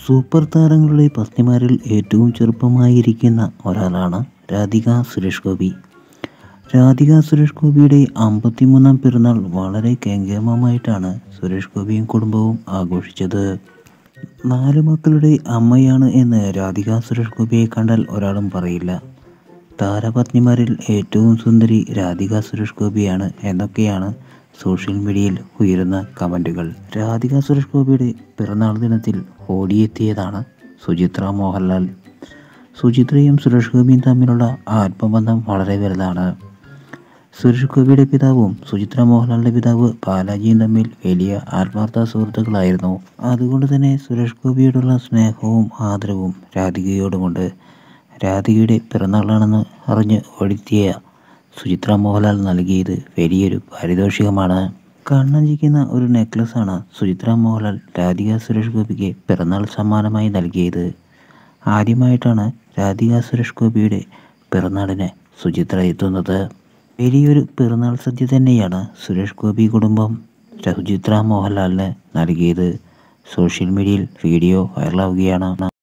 super താരങ്ങളുടെ പത്നിമാരിൽ ഏറ്റവും ചെറുപ്പമായിരിക്കുന്ന ഒരാളാണ് രാധിക സുരേഷ് ഗോപി രാധിക സുരേഷ് ഗോപിയുടെ അമ്പത്തിമൂന്നാം പിറന്നാൾ വളരെ കെങ്കേമമായിട്ടാണ് സുരേഷ് ഗോപിയും കുടുംബവും ആഘോഷിച്ചത് നാല് മക്കളുടെ അമ്മയാണ് എന്ന് രാധിക സുരേഷ് ഗോപിയെ കണ്ടാൽ ഒരാളും പറയില്ല താരപത്നിമാരിൽ ഏറ്റവും സുന്ദരി രാധിക സുരേഷ് ഗോപിയാണ് എന്നൊക്കെയാണ് സോഷ്യൽ മീഡിയയിൽ ഉയരുന്ന കമൻറ്റുകൾ രാധിക സുരേഷ് ഗോപിയുടെ പിറന്നാൾ ദിനത്തിൽ ഓടിയെത്തിയതാണ് സുചിത്ര മോഹൻലാൽ സുചിത്രയും സുരേഷ് ഗോപിയും തമ്മിലുള്ള ആത്മബന്ധം വളരെ വലുതാണ് സുരേഷ് ഗോപിയുടെ പിതാവും സുചിത്ര മോഹൻലാലിൻ്റെ പിതാവ് ബാലാജിയും തമ്മിൽ വലിയ ആത്മാർത്ഥ സുഹൃത്തുക്കളായിരുന്നു അതുകൊണ്ട് തന്നെ സുരേഷ് ഗോപിയോടുള്ള സ്നേഹവും ആദരവും രാധികയോടുമുണ്ട് രാധികയുടെ പിറന്നാളാണെന്ന് അറിഞ്ഞ് ഓടിത്തിയ സുചിത്ര മോഹൻലാൽ നൽകിയത് വലിയൊരു പാരിതോഷികമാണ് കണ്ണഞ്ചിക്കുന്ന ഒരു നെക്ലസാണ് സുചിത്ര മോഹൻലാൽ രാധിക സുരേഷ് ഗോപിക്ക് പിറന്നാൾ സമ്മാനമായി നൽകിയത് ആദ്യമായിട്ടാണ് രാധിക സുരേഷ് ഗോപിയുടെ പിറന്നാളിന് സുചിത്ര എത്തുന്നത് വലിയൊരു പിറന്നാൾ സദ്യ തന്നെയാണ് സുരേഷ് ഗോപി കുടുംബം സുചിത്ര മോഹൻലാലിന് നൽകിയത് സോഷ്യൽ മീഡിയയിൽ വീഡിയോ വൈറലാവുകയാണ്